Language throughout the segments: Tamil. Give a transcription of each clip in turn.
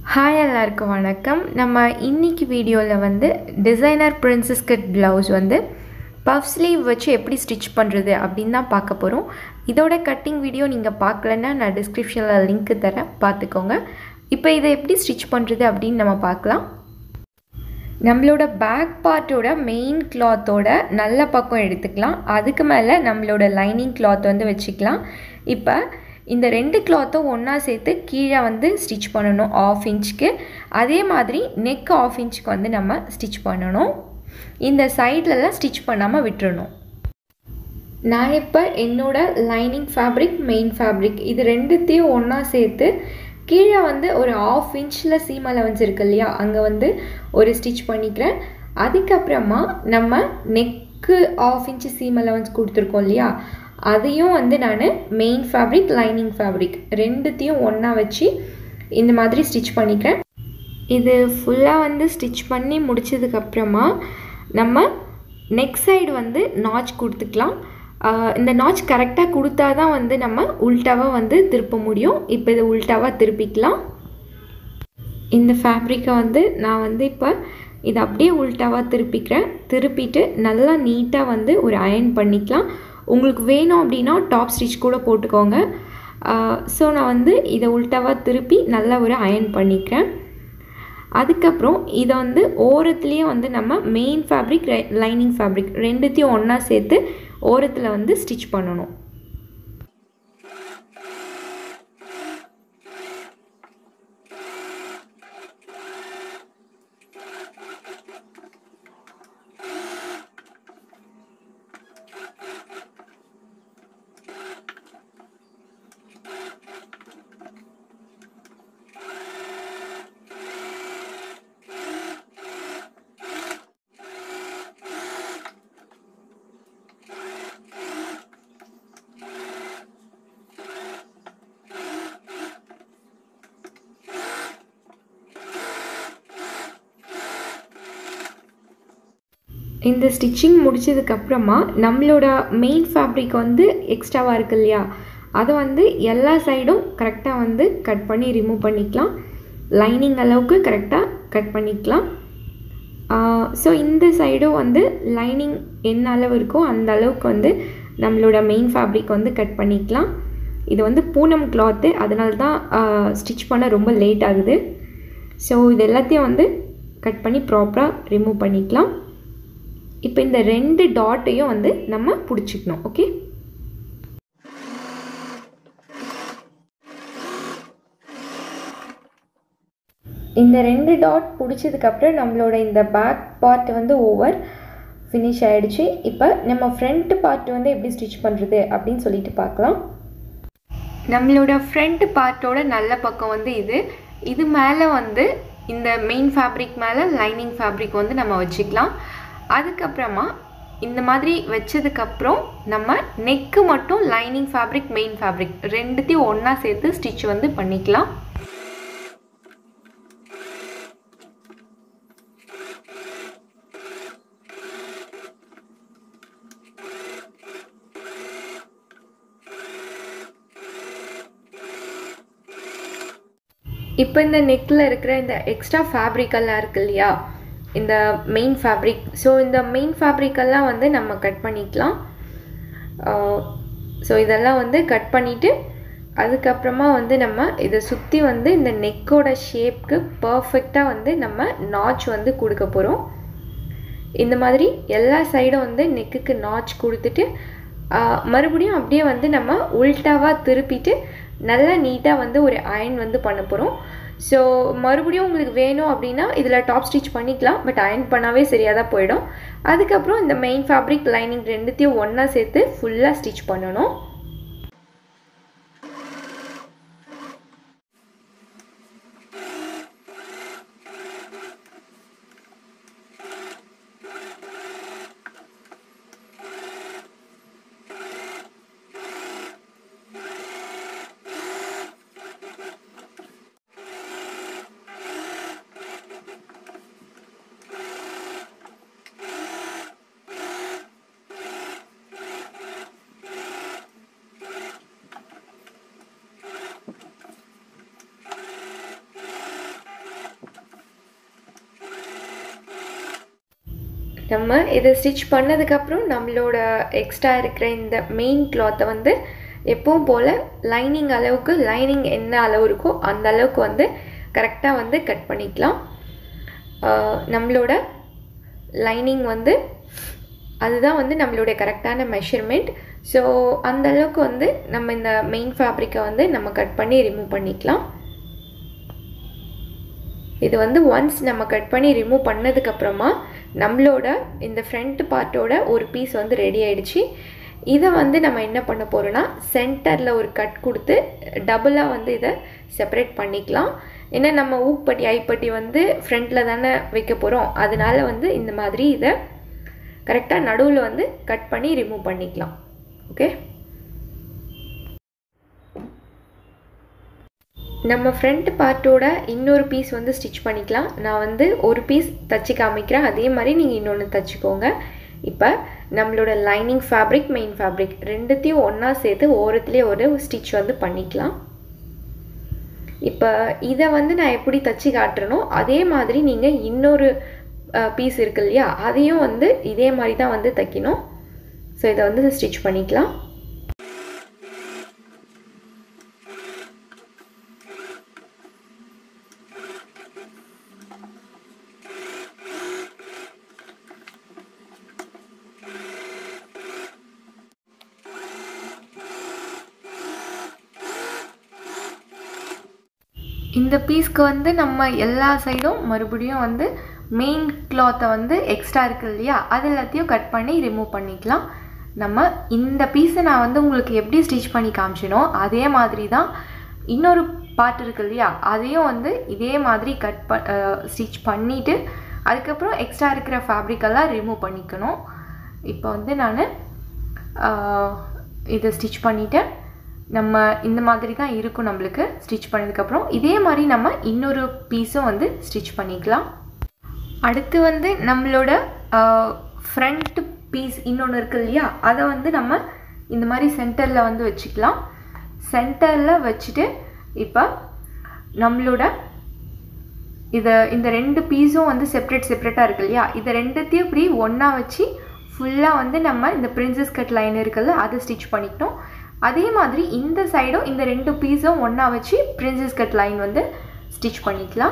ஹாய் எல்லாருக்கும் வணக்கம் நம்ம இன்னைக்கு வீடியோவில் வந்து டிசைனர் பிரின்சஸ் கட் ப்ளவுஸ் வந்து பஃப் ஸ்லீவ் வச்சு எப்படி ஸ்டிச் பண்ணுறது அப்படின்னு தான் பார்க்க போகிறோம் இதோட கட்டிங் வீடியோ நீங்கள் பார்க்கலன்னா நான் டிஸ்கிரிப்ஷனில் லிங்க் தரேன் பார்த்துக்கோங்க இப்போ இதை எப்படி ஸ்டிச் பண்ணுறது அப்படின்னு நம்ம பார்க்கலாம் நம்மளோட பேக் பார்ட்டோட மெயின் கிளாத்தோட நல்ல பக்கம் எடுத்துக்கலாம் அதுக்கு மேலே நம்மளோட லைனிங் கிளாத் வந்து வச்சுக்கலாம் இப்போ இந்த ரெண்டு கிளாத்தும் ஒன்றா சேர்த்து கீழே வந்து ஸ்டிச் பண்ணணும் ஆஃப் இன்ச்சுக்கு அதே மாதிரி நெக் ஆஃப் இன்ச்சுக்கு வந்து நம்ம ஸ்டிச் பண்ணணும் இந்த சைட்லலாம் ஸ்டிச் பண்ணாமல் விட்டுறணும் நான் இப்போ என்னோட லைனிங் ஃபேப்ரிக் மெயின் ஃபேப்ரிக் இது ரெண்டுத்தையும் ஒன்றா சேர்த்து கீழே வந்து ஒரு ஆஃப் இன்ச்சில் சீம் அலவன்ஸ் இருக்கு இல்லையா அங்கே வந்து ஒரு ஸ்டிச் பண்ணிக்கிறேன் அதுக்கப்புறமா நம்ம நெக்கு ஆஃப் இன்ச்சு சீம் அலவன்ஸ் கொடுத்துருக்கோம் இல்லையா அதையும் வந்து நான் மெயின் ஃபேப்ரிக் லைனிங் ஃபேப்ரிக் ரெண்டுத்தையும் ஒன்றா வச்சு இந்த மாதிரி ஸ்டிச் பண்ணிக்கிறேன் இது ஃபுல்லாக வந்து ஸ்டிச் பண்ணி முடிச்சதுக்கப்புறமா நம்ம நெக் சைடு வந்து நாச் கொடுத்துக்கலாம் இந்த நாச் கரெக்டாக கொடுத்தா தான் வந்து நம்ம உல்ட்டாவாக வந்து திருப்ப முடியும் இப்போ இதை உல்ட்டாவாக திருப்பிக்கலாம் இந்த ஃபேப்ரிக்கை வந்து நான் வந்து இப்போ இதை அப்படியே உல்ட்டாவாக திருப்பிக்கிறேன் திருப்பிட்டு நல்லா நீட்டாக வந்து ஒரு அயன் பண்ணிக்கலாம் உங்களுக்கு வேணும் அப்படின்னா டாப் ஸ்டிச் கூட போட்டுக்கோங்க ஸோ நான் வந்து இதை உல்ட்டாவாக திருப்பி நல்லா ஒரு அயன் பண்ணிக்கிறேன் அதுக்கப்புறம் இதை வந்து ஓரத்துலேயே வந்து நம்ம மெயின் ஃபேப்ரிக் லைனிங் ஃபேப்ரிக் ரெண்டுத்தையும் ஒன்றா சேர்த்து ஓரத்தில் வந்து ஸ்டிச் பண்ணணும் இந்த ஸ்டிச்சிங் முடிச்சதுக்கப்புறமா நம்மளோட மெயின் ஃபேப்ரிக் வந்து எக்ஸ்ட்ராவாக இருக்கு இல்லையா அதை வந்து எல்லா சைடும் கரெக்டாக வந்து கட் பண்ணி ரிமூவ் பண்ணிக்கலாம் லைனிங் அளவுக்கு கரெக்டாக கட் பண்ணிக்கலாம் ஸோ இந்த சைடும் வந்து லைனிங் என்ன அளவு இருக்கோ அந்த அளவுக்கு வந்து நம்மளோட மெயின் ஃபேப்ரிக் வந்து கட் பண்ணிக்கலாம் இது வந்து பூனம் கிளாத்து அதனால தான் ஸ்டிச் பண்ண ரொம்ப லேட் ஆகுது ஸோ இது எல்லாத்தையும் வந்து கட் பண்ணி ப்ராப்பராக ரிமூவ் பண்ணிக்கலாம் இப்போ இந்த ரெண்டு டாட்டையும் வந்து நம்ம பிடிச்சிக்கணும் ஓகே இந்த ரெண்டு டாட் பிடிச்சதுக்கப்புறம் நம்மளோட இந்த பேக் பார்ட் வந்து ஓவர் ஃபினிஷ் ஆகிடுச்சு இப்போ நம்ம ஃப்ரண்ட் பார்ட் வந்து எப்படி ஸ்டிச் பண்ணுறது அப்படின்னு சொல்லிட்டு பார்க்கலாம் நம்மளோட ஃப்ரண்ட் பார்ட்டோட நல்ல பக்கம் வந்து இது இது மேலே வந்து இந்த மெயின் ஃபேப்ரிக் மேலே லைனிங் ஃபேப்ரிக் வந்து நம்ம வச்சுக்கலாம் அதுக்கப்புறமா இந்த மாதிரி வச்சதுக்கப்புறம் நம்ம நெக்கு மட்டும் லைனிங் ஃபேப்ரிக் மெயின் ஃபேப்ரிக் ரெண்டுத்தையும் ஒன்றா சேர்த்து ஸ்டிச் வந்து பண்ணிக்கலாம் இப்போ இந்த நெக்கில் இருக்கிற இந்த எக்ஸ்ட்ரா ஃபேப்ரிக்கெல்லாம் இருக்கு இல்லையா இந்த மெயின் ஃபேப்ரிக் ஸோ இந்த மெயின் ஃபேப்ரிக்கெல்லாம் வந்து நம்ம கட் பண்ணிக்கலாம் ஸோ இதெல்லாம் வந்து கட் பண்ணிவிட்டு அதுக்கப்புறமா வந்து நம்ம இதை சுற்றி வந்து இந்த நெக்கோட ஷேப்க்கு பர்ஃபெக்டாக வந்து நம்ம நாச் வந்து கொடுக்க போகிறோம் இந்த மாதிரி எல்லா சைடும் வந்து நெக்குக்கு நாச் கொடுத்துட்டு மறுபடியும் அப்படியே வந்து நம்ம உல்ட்டாவாக திருப்பிட்டு நல்லா நீட்டாக வந்து ஒரு அயன் வந்து பண்ண போகிறோம் ஸோ மறுபடியும் உங்களுக்கு வேணும் அப்படின்னா இதில் டாப் ஸ்டிச் பண்ணிக்கலாம் பட் அயன் பண்ணாவே சரியாக தான் போயிடும் அதுக்கப்புறம் இந்த மெயின் ஃபேப்ரிக் லைனிங் ரெண்டுத்தையும் ஒன்றா சேர்த்து ஃபுல்லாக ஸ்டிச் பண்ணணும் நம்ம இதை ஸ்டிச் பண்ணதுக்கப்புறம் நம்மளோட எக்ஸ்ட்ரா இருக்கிற இந்த மெயின் கிளாத்தை வந்து எப்பவும் போல் லைனிங் அளவுக்கு லைனிங் என்ன அளவு இருக்கோ அந்த அளவுக்கு வந்து கரெக்டாக வந்து கட் பண்ணிக்கலாம் ஆஹ் நம்மளோட லைனிங் வந்து அதுதான் வந்து நம்மளுடைய கரெக்டான மெஷர்மெண்ட் ஸோ அந்த அளவுக்கு வந்து நம்ம இந்த மெயின் ஃபேப்ரிக்கை வந்து நம்ம கட் பண்ணி ரிமூவ் பண்ணிக்கலாம் இது வந்து ஒன்ஸ் நம்ம கட் பண்ணி ரிமூவ் பண்ணதுக்கப்புறமா நம்மளோட இந்த ஃப்ரண்ட் பார்ட்டோட ஒரு பீஸ் வந்து ரெடி ஆயிடுச்சு இதை வந்து நம்ம என்ன பண்ண போகிறோன்னா சென்டரில் ஒரு கட் கொடுத்து டபுளாக வந்து இதை செப்பரேட் பண்ணிக்கலாம் ஏன்னா நம்ம ஊப்பட்டி ஐப்பட்டி வந்து ஃப்ரண்ட்டில் தானே வைக்க போகிறோம் அதனால வந்து இந்த மாதிரி இதை கரெக்டாக நடுவில் வந்து கட் பண்ணி ரிமூவ் பண்ணிக்கலாம் ஓகே நம்ம ஃப்ரண்ட் பார்ட்டோட இன்னொரு பீஸ் வந்து ஸ்டிச் பண்ணிக்கலாம் நான் வந்து ஒரு பீஸ் தச்சு காமிக்கிறேன் அதே மாதிரி நீங்கள் இன்னொன்று தச்சுக்கோங்க இப்போ நம்மளோட லைனிங் ஃபேப்ரிக் மெயின் ஃபேப்ரிக் ரெண்டுத்தையும் ஒன்றா சேர்த்து ஓரத்துலேயே ஒரு ஸ்டிச் வந்து பண்ணிக்கலாம் இப்போ இதை வந்து நான் எப்படி தச்சு காட்டுறனோ அதே மாதிரி நீங்கள் இன்னொரு பீஸ் இருக்கு இல்லையா அதையும் வந்து இதே மாதிரி தான் வந்து தைக்கணும் ஸோ இதை வந்து ஸ்டிச் பண்ணிக்கலாம் இந்த பீஸ்க்கு வந்து நம்ம எல்லா சைடும் மறுபடியும் வந்து மெயின் கிளாத்தை வந்து எக்ஸ்ட்ரா இருக்கு இல்லையா அது எல்லாத்தையும் கட் பண்ணி ரிமூவ் பண்ணிக்கலாம் நம்ம இந்த பீஸை நான் வந்து உங்களுக்கு எப்படி ஸ்டிச் பண்ணி காமிச்சினோ அதே மாதிரி தான் இன்னொரு பார்ட் இருக்கு இல்லையா அதையும் வந்து இதே மாதிரி கட் ப ஸ்டிச் பண்ணிவிட்டு அதுக்கப்புறம் எக்ஸ்ட்ரா இருக்கிற ஃபேப்ரிக்கெல்லாம் ரிமூவ் பண்ணிக்கணும் இப்போ வந்து நான் இதை ஸ்டிச் பண்ணிவிட்டேன் நம்ம இந்த மாதிரி தான் இருக்கும் நம்மளுக்கு ஸ்டிச் பண்ணதுக்கப்புறம் இதே மாதிரி நம்ம இன்னொரு பீஸும் வந்து ஸ்டிச் பண்ணிக்கலாம் அடுத்து வந்து நம்மளோட ஃப்ரண்ட் பீஸ் இன்னொன்று இருக்கு இல்லையா அதை வந்து நம்ம இந்த மாதிரி சென்டரில் வந்து வச்சுக்கலாம் சென்டரில் வச்சுட்டு இப்போ நம்மளோட இதை இந்த ரெண்டு பீஸும் வந்து செப்ரேட் செப்ரேட்டாக இருக்கு இல்லையா இதை ரெண்டுத்தையும் இப்படி ஒன்றா வச்சு ஃபுல்லாக வந்து நம்ம இந்த பிரின்சஸ் கட் லைன் இருக்குல்ல அதை ஸ்டிச் பண்ணிக்கணும் அதே மாதிரி இந்த சைடும் இந்த ரெண்டு பீஸும் ஒன்றா வச்சு பிரின்சஸ் கட் லைன் வந்து ஸ்டிச் பண்ணிக்கலாம்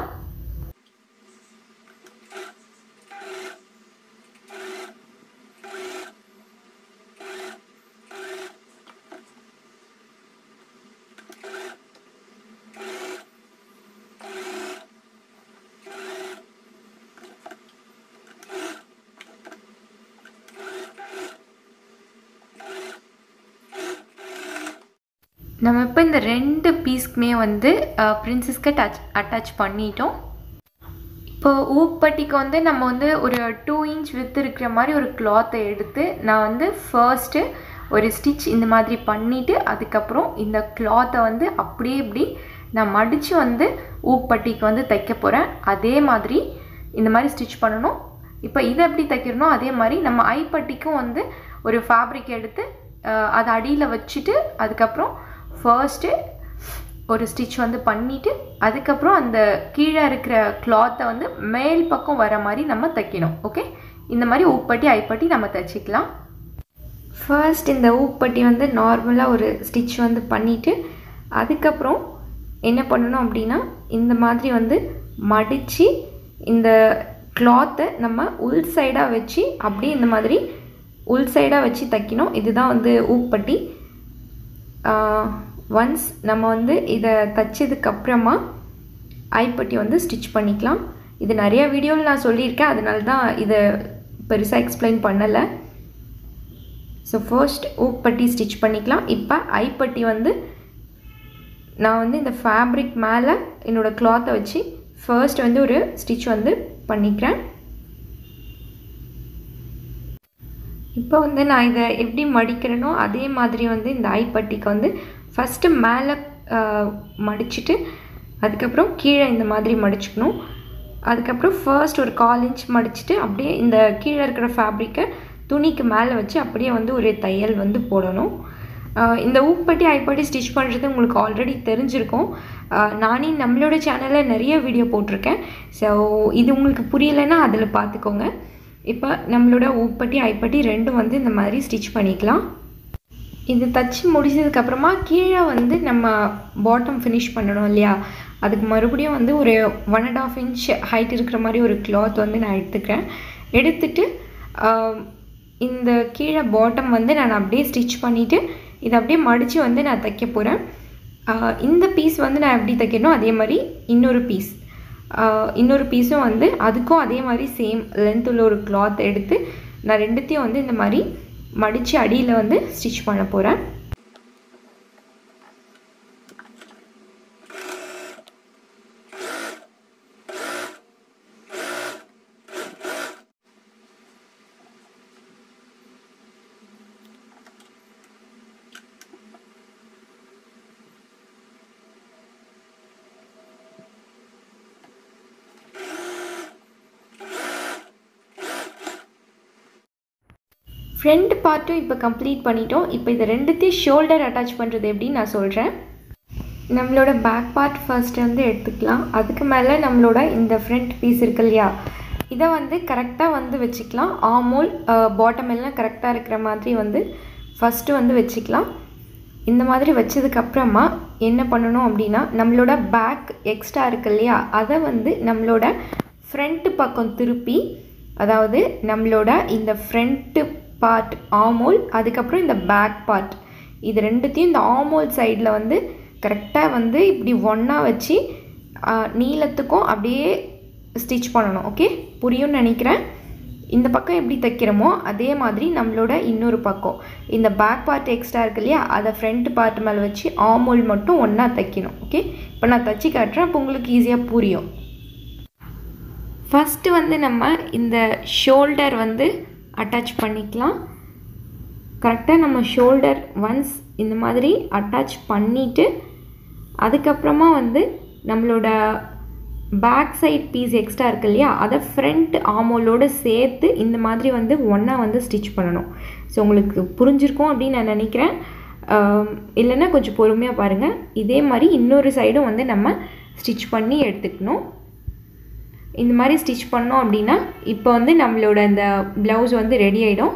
நம்ம இப்போ இந்த ரெண்டு பீஸ்க்குமே வந்து பிரின்சஸ் கட் அச் அட்டாச் பண்ணிட்டோம் இப்போ ஊப்பட்டிக்கு வந்து நம்ம வந்து ஒரு டூ இன்ச் வித் இருக்கிற மாதிரி ஒரு கிளாத்தை எடுத்து நான் வந்து ஃபர்ஸ்ட்டு ஒரு ஸ்டிச் இந்த மாதிரி பண்ணிவிட்டு அதுக்கப்புறம் இந்த கிளாத்தை வந்து அப்படியே இப்படி நான் மடித்து வந்து ஊப்பட்டிக்கு வந்து தைக்க போகிறேன் அதே மாதிரி இந்த மாதிரி ஸ்டிச் பண்ணணும் இப்போ இதை எப்படி தைக்கிறனோ அதே மாதிரி நம்ம ஐப்பட்டிக்கும் வந்து ஒரு ஃபேப்ரிக் எடுத்து அதை அடியில் வச்சுட்டு அதுக்கப்புறம் ஃபர்ஸ்ட்டு ஒரு ஸ்டிச் வந்து பண்ணிவிட்டு அதுக்கப்புறம் அந்த கீழே இருக்கிற கிளாத்தை வந்து மேல் பக்கம் வர மாதிரி நம்ம தைக்கணும் ஓகே இந்த மாதிரி ஊப்பட்டி ஐப்பட்டி நம்ம தைச்சிக்கலாம் ஃபர்ஸ்ட் இந்த ஊப்பட்டி வந்து நார்மலாக ஒரு ஸ்டிச் வந்து பண்ணிவிட்டு அதுக்கப்புறம் என்ன பண்ணணும் அப்படின்னா இந்த மாதிரி வந்து மடித்து இந்த கிளாத்தை நம்ம உள் சைடாக வச்சு அப்படியே இந்த மாதிரி உள் சைடாக வச்சு தைக்கணும் இதுதான் வந்து ஊப்பட்டி ஒன்ஸ் நம்ம வந்து இதை தைச்சதுக்கப்புறமா ஐப்பட்டி வந்து ஸ்டிச் பண்ணிக்கலாம் இது நிறைய வீடியோவில் நான் சொல்லியிருக்கேன் அதனால தான் இதை பெருசாக எக்ஸ்பிளைன் பண்ணலை ஸோ ஃபர்ஸ்ட் ஊப்பட்டி ஸ்டிச் பண்ணிக்கலாம் இப்போ ஐப்பட்டி வந்து நான் வந்து இந்த ஃபேப்ரிக் மேலே என்னோடய கிளாத்தை வச்சு ஃபர்ஸ்ட் வந்து ஒரு ஸ்டிச் வந்து பண்ணிக்கிறேன் இப்போ வந்து நான் இதை எப்படி மடிக்கிறேனோ அதே மாதிரி வந்து இந்த ஐப்பட்டிக்கு வந்து ஃபஸ்ட்டு மேலே மடிச்சுட்டு அதுக்கப்புறம் கீழே இந்த மாதிரி மடிச்சுக்கணும் அதுக்கப்புறம் ஃபர்ஸ்ட் ஒரு கால் இன்ச் மடிச்சுட்டு அப்படியே இந்த கீழே இருக்கிற ஃபேப்ரிக்கை துணிக்கு மேலே வச்சு அப்படியே வந்து ஒரு தையல் வந்து போடணும் இந்த ஊப்பட்டி ஐப்பட்டி ஸ்டிச் பண்ணுறது உங்களுக்கு ஆல்ரெடி தெரிஞ்சிருக்கும் நானே நம்மளோட சேனலில் நிறைய வீடியோ போட்டிருக்கேன் ஸோ இது உங்களுக்கு புரியலைன்னா அதில் பார்த்துக்கோங்க இப்போ நம்மளோட ஊப்பட்டி ஐப்பட்டி ரெண்டும் வந்து இந்த மாதிரி ஸ்டிச் பண்ணிக்கலாம் இது தச்சு முடிச்சதுக்கப்புறமா கீழே வந்து நம்ம பாட்டம் ஃபினிஷ் பண்ணணும் இல்லையா அதுக்கு மறுபடியும் வந்து ஒரு one and half inch height இருக்கிற மாதிரி ஒரு கிளாத் வந்து நான் எடுத்துக்கிறேன் எடுத்துட்டு இந்த கீழே பாட்டம் வந்து நான் அப்படியே ஸ்டிச் பண்ணிவிட்டு இதை அப்படியே மடித்து வந்து நான் தைக்க போகிறேன் இந்த பீஸ் வந்து நான் எப்படி தைக்கணும் அதே மாதிரி இன்னொரு பீஸ் இன்னொரு பீஸும் வந்து அதுக்கும் அதே மாதிரி சேம் லென்த் உள்ள ஒரு கிளாத் எடுத்து நான் ரெண்டுத்தையும் வந்து இந்த மாதிரி மடித்து அடியில் வந்து ஸ்டிச் பண்ண போகிறேன் ஃப்ரண்ட் பார்ட்டும் இப்போ கம்ப்ளீட் பண்ணிட்டோம் இப்போ இதை ரெண்டுத்தையும் ஷோல்டர் அட்டாச் பண்ணுறது எப்படின்னு நான் சொல்கிறேன் நம்மளோட பேக் பார்ட் ஃபர்ஸ்ட் வந்து எடுத்துக்கலாம் அதுக்கு மேலே நம்மளோட இந்த ஃப்ரண்ட் பீஸ் இருக்கு இல்லையா இதை வந்து கரெக்டாக வந்து வச்சுக்கலாம் ஆமோல் பாட்டம் எல்லாம் கரெக்டாக இருக்கிற மாதிரி வந்து ஃபஸ்ட்டு வந்து வச்சுக்கலாம் இந்த மாதிரி வச்சதுக்கப்புறமா என்ன பண்ணணும் அப்படின்னா நம்மளோட பேக் எக்ஸ்ட்ரா இருக்கு இல்லையா அதை வந்து நம்மளோட ஃப்ரண்ட் பக்கம் திருப்பி அதாவது நம்மளோட இந்த ஃப்ரண்ட்டு பார்ட் ஆமோல் அதுக்கப்புறம் இந்த பேக் பார்ட் இது ரெண்டுத்தையும் இந்த ஆமோல் சைடில் வந்து கரெக்டாக வந்து இப்படி ஒன்றா வச்சு நீளத்துக்கும் அப்படியே ஸ்டிச் பண்ணணும் ஓகே புரியும்னு நினைக்கிறேன் இந்த பக்கம் எப்படி தைக்கிறோமோ அதே மாதிரி நம்மளோட இன்னொரு பக்கம் இந்த பேக் பார்ட் எக்ஸ்ட்ரா இருக்கு இல்லையா அதை ஃப்ரண்ட் பார்ட் மேலே வச்சு ஆமோல் மட்டும் ஒன்றா தைக்கணும் ஓகே இப்போ நான் தைச்சி காட்டுறேன் அப்போ உங்களுக்கு ஈஸியாக புரியும் ஃபஸ்ட்டு வந்து நம்ம இந்த ஷோல்டர் வந்து அட்டாச் பண்ணிக்கலாம் கரெக்டாக நம்ம ஷோல்டர் ஒன்ஸ் இந்த மாதிரி அட்டாச் பண்ணிவிட்டு அதுக்கப்புறமா வந்து நம்மளோட பேக் சைட் பீஸ் எக்ஸ்ட்ரா இருக்கு இல்லையா அதை ஃப்ரண்ட் ஆமோலோடு சேர்த்து இந்த மாதிரி வந்து ஒன்றா வந்து ஸ்டிச் பண்ணணும் ஸோ உங்களுக்கு புரிஞ்சிருக்கும் அப்படின்னு நான் நினைக்கிறேன் இல்லைன்னா கொஞ்சம் பொறுமையாக பாருங்கள் இதே மாதிரி இன்னொரு சைடும் வந்து நம்ம ஸ்டிச் பண்ணி எடுத்துக்கணும் இந்த மாதிரி ஸ்டிச் பண்ணோம் அப்படின்னா இப்போ வந்து நம்மளோட இந்த ப்ளவுஸ் வந்து ரெடி ஆகிடும்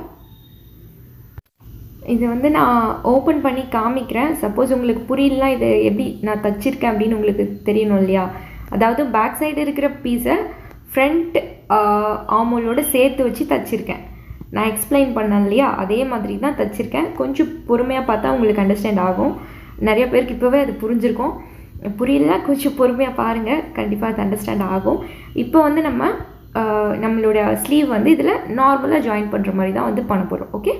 இது வந்து நான் ஓப்பன் பண்ணி காமிக்கிறேன் சப்போஸ் உங்களுக்கு புரியலாம் இது எப்படி நான் தச்சிருக்கேன் அப்படின்னு உங்களுக்கு தெரியணும் இல்லையா அதாவது பேக் சைடு இருக்கிற பீஸை ஃப்ரண்ட் ஆமோலோடு சேர்த்து வச்சு தச்சிருக்கேன் நான் எக்ஸ்பிளைன் பண்ணேன் இல்லையா அதே மாதிரி தான் தச்சிருக்கேன் கொஞ்சம் பொறுமையாக பார்த்தா உங்களுக்கு அண்டர்ஸ்டாண்ட் ஆகும் நிறைய பேருக்கு இப்போவே அது புரிஞ்சிருக்கும் புரியல கொஞ்சம் பொறுமையாக பாருங்கள் கண்டிப்பாக அது அண்டர்ஸ்டாண்ட் ஆகும் இப்போ வந்து நம்ம நம்மளோட ஸ்லீவ் வந்து இதில் நார்மலாக ஜாயின் பண்ணுற மாதிரி தான் வந்து பண்ண போகிறோம் ஓகே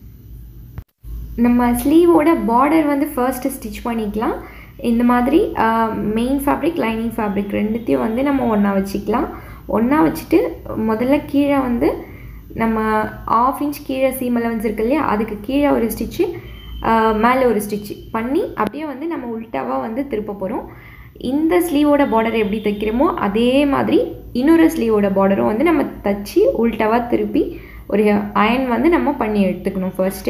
நம்ம ஸ்லீவோட பார்டர் வந்து ஃபர்ஸ்ட்டு ஸ்டிச் பண்ணிக்கலாம் இந்த மாதிரி மெயின் ஃபேப்ரிக் லைனிங் ஃபேப்ரிக் ரெண்டுத்தையும் வந்து நம்ம ஒன்றா வச்சுக்கலாம் ஒன்றா வச்சுட்டு முதல்ல கீழே வந்து நம்ம ஆஃப் இன்ச் கீழே சீம் அலவன்ஸ் இருக்கு இல்லையா அதுக்கு கீழே ஒரு ஸ்டிச்சு மேலே ஒரு ஸ்டிச்சு பண்ணி அப்படியே வந்து நம்ம உல்ட்டாவாக வந்து திருப்ப போகிறோம் இந்த ஸ்லீவோட பார்டர் எப்படி தைக்கிறோமோ அதே மாதிரி இன்னொரு ஸ்லீவோட பார்டரும் வந்து நம்ம தச்சு உல்ட்டாவாக திருப்பி ஒரு அயன் வந்து நம்ம பண்ணி எடுத்துக்கணும் ஃபர்ஸ்ட்டு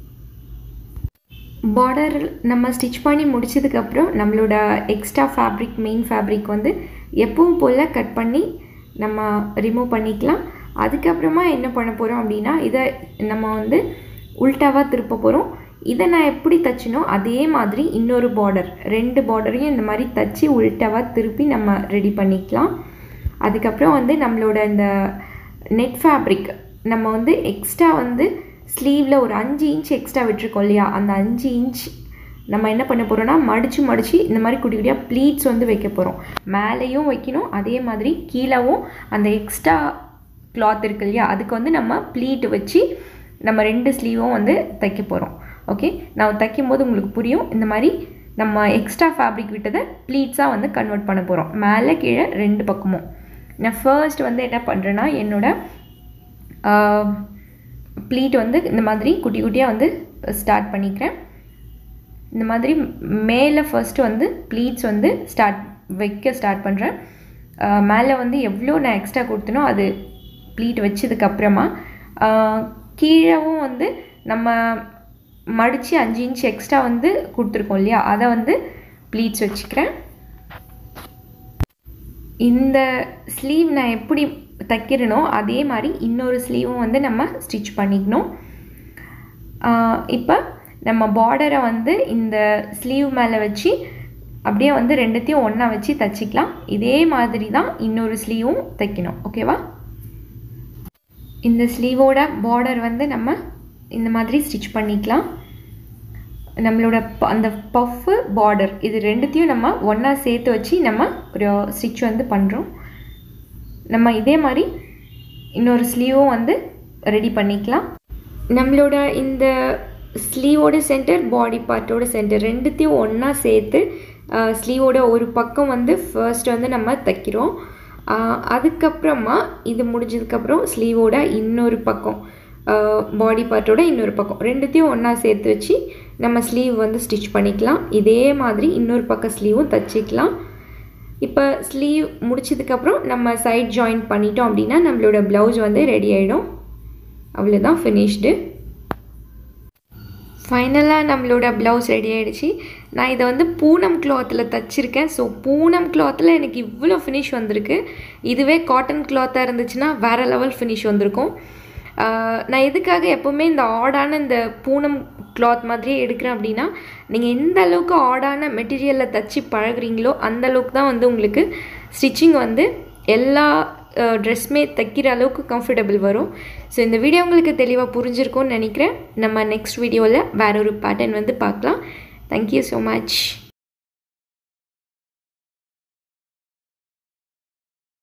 பார்டர் நம்ம ஸ்டிச் பண்ணி முடிச்சதுக்கப்புறம் நம்மளோட எக்ஸ்ட்ரா ஃபேப்ரிக் மெயின் ஃபேப்ரிக் வந்து எப்பவும் போல் கட் பண்ணி நம்ம ரிமூவ் பண்ணிக்கலாம் அதுக்கப்புறமா என்ன பண்ண போகிறோம் அப்படின்னா இதை நம்ம வந்து உல்ட்டாவாக திருப்ப போகிறோம் இதை நான் எப்படி தைச்சினோ அதே மாதிரி இன்னொரு பார்டர் ரெண்டு பார்டரையும் இந்த மாதிரி தைச்சி உல்ட்டாவாக திருப்பி நம்ம ரெடி பண்ணிக்கலாம் அதுக்கப்புறம் வந்து நம்மளோட இந்த நெட் ஃபேப்ரிக் நம்ம வந்து எக்ஸ்ட்ரா வந்து ஸ்லீவில் ஒரு அஞ்சு இன்ச் எக்ஸ்ட்ரா விட்டுருக்கோம் இல்லையா அந்த அஞ்சு இன்ச் நம்ம என்ன பண்ண போகிறோம்னா மடித்து மடித்து இந்த மாதிரி குட்டி குட்டியாக ப்ளீட்ஸ் வந்து வைக்க போகிறோம் மேலேயும் வைக்கணும் அதே மாதிரி கீழவும் அந்த எக்ஸ்ட்ரா கிளாத் இருக்கு இல்லையா அதுக்கு வந்து நம்ம ப்ளீட் வச்சு நம்ம ரெண்டு ஸ்லீவும் வந்து தைக்க போகிறோம் ஓகே நான் தைக்கும் போது உங்களுக்கு புரியும் இந்த மாதிரி நம்ம எக்ஸ்ட்ரா ஃபேப்ரிக் விட்டதை ப்ளீட்ஸாக வந்து கன்வெர்ட் பண்ண போகிறோம் மேலே கீழே ரெண்டு பக்கமும் நான் ஃபர்ஸ்ட் வந்து என்ன பண்ணுறேன்னா என்னோடய ப்ளீட் வந்து இந்த மாதிரி குட்டி குட்டியாக வந்து ஸ்டார்ட் பண்ணிக்கிறேன் இந்த மாதிரி மேலே ஃபர்ஸ்ட்டு வந்து ப்ளீட்ஸ் வந்து ஸ்டார்ட் வைக்க ஸ்டார்ட் பண்ணுறேன் மேலே வந்து எவ்வளோ நான் எக்ஸ்ட்ரா கொடுத்தனோ அது ப்ளீட் வச்சதுக்கப்புறமா கீழவும் வந்து நம்ம மடித்து அஞ்சு இன்ச் எக்ஸ்ட்ரா வந்து கொடுத்துருக்கோம் இல்லையா அதை வந்து ப்ளீட்ஸ் வச்சுக்கிறேன் இந்த ஸ்லீவ் நான் எப்படி தைக்கிறனோ அதே மாதிரி இன்னொரு ஸ்லீவும் வந்து நம்ம ஸ்டிச் பண்ணிக்கணும் இப்போ நம்ம பார்டரை வந்து இந்த ஸ்லீவ் மேலே வச்சு அப்படியே வந்து ரெண்டுத்தையும் ஒன்றா வச்சு தைச்சிக்கலாம் இதே மாதிரி தான் இன்னொரு ஸ்லீவும் தைக்கணும் ஓகேவா இந்த ஸ்லீவோட பார்டர் வந்து நம்ம இந்த மாதிரி ஸ்டிச் பண்ணிக்கலாம் நம்மளோட அந்த பஃப்பு பார்டர் இது ரெண்டுத்தையும் நம்ம ஒன்றா சேர்த்து வச்சு நம்ம ஒரு ஸ்டிச் வந்து பண்ணுறோம் நம்ம இதே மாதிரி இன்னொரு ஸ்லீவும் வந்து ரெடி பண்ணிக்கலாம் நம்மளோட இந்த ஸ்லீவோட சென்டர் பாடி பார்ட்டோட சென்டர் ரெண்டுத்தையும் ஒன்றா சேர்த்து ஸ்லீவோட ஒரு பக்கம் வந்து ஃபர்ஸ்ட் வந்து நம்ம தைக்கிறோம் அதுக்கப்புறமா இது முடிஞ்சதுக்கப்புறம் ஸ்லீவோட இன்னொரு பக்கம் பாடி பார்ட்டோட இன்னொரு பக்கம் ரெண்டுத்தையும் ஒன்றா சேர்த்து வச்சு நம்ம ஸ்லீவ் வந்து ஸ்டிச் பண்ணிக்கலாம் இதே மாதிரி இன்னொரு பக்கம் ஸ்லீவும் தைச்சிக்கலாம் இப்போ ஸ்லீவ் முடிச்சதுக்கப்புறம் நம்ம சைட் ஜாயின் பண்ணிட்டோம் அப்படின்னா நம்மளோட ப்ளவுஸ் வந்து ரெடி ஆகிடும் அவ்வளோதான் ஃபினிஷ்டு ஃபைனலாக நம்மளோட ப்ளவுஸ் ரெடி ஆகிடுச்சு நான் இதை வந்து பூனம் கிளாத்தில் தைச்சிருக்கேன் ஸோ பூனம் கிளாத்தில் எனக்கு இவ்வளோ ஃபினிஷ் வந்திருக்கு இதுவே காட்டன் கிளாத்தாக இருந்துச்சுன்னா வேறு லெவல் ஃபினிஷ் வந்திருக்கும் நான் எதுக்காக எப்போவுமே இந்த ஆடான இந்த பூனம் கிளாத் மாதிரியே எடுக்கிறேன் அப்படின்னா நீங்கள் எந்த அளவுக்கு ஆடான மெட்டீரியலில் தைச்சி பழகுறீங்களோ அந்த அளவுக்கு தான் வந்து உங்களுக்கு ஸ்டிச்சிங் வந்து எல்லா ட்ரெஸ்மே தைக்கிற அளவுக்கு கம்ஃபர்டபுள் வரும் ஸோ இந்த வீடியோ உங்களுக்கு தெளிவாக புரிஞ்சிருக்கும்னு நினைக்கிறேன் நம்ம நெக்ஸ்ட் வீடியோவில் வேற ஒரு பேட்டர்ன் வந்து பார்க்கலாம் தேங்க்யூ ஸோ மச்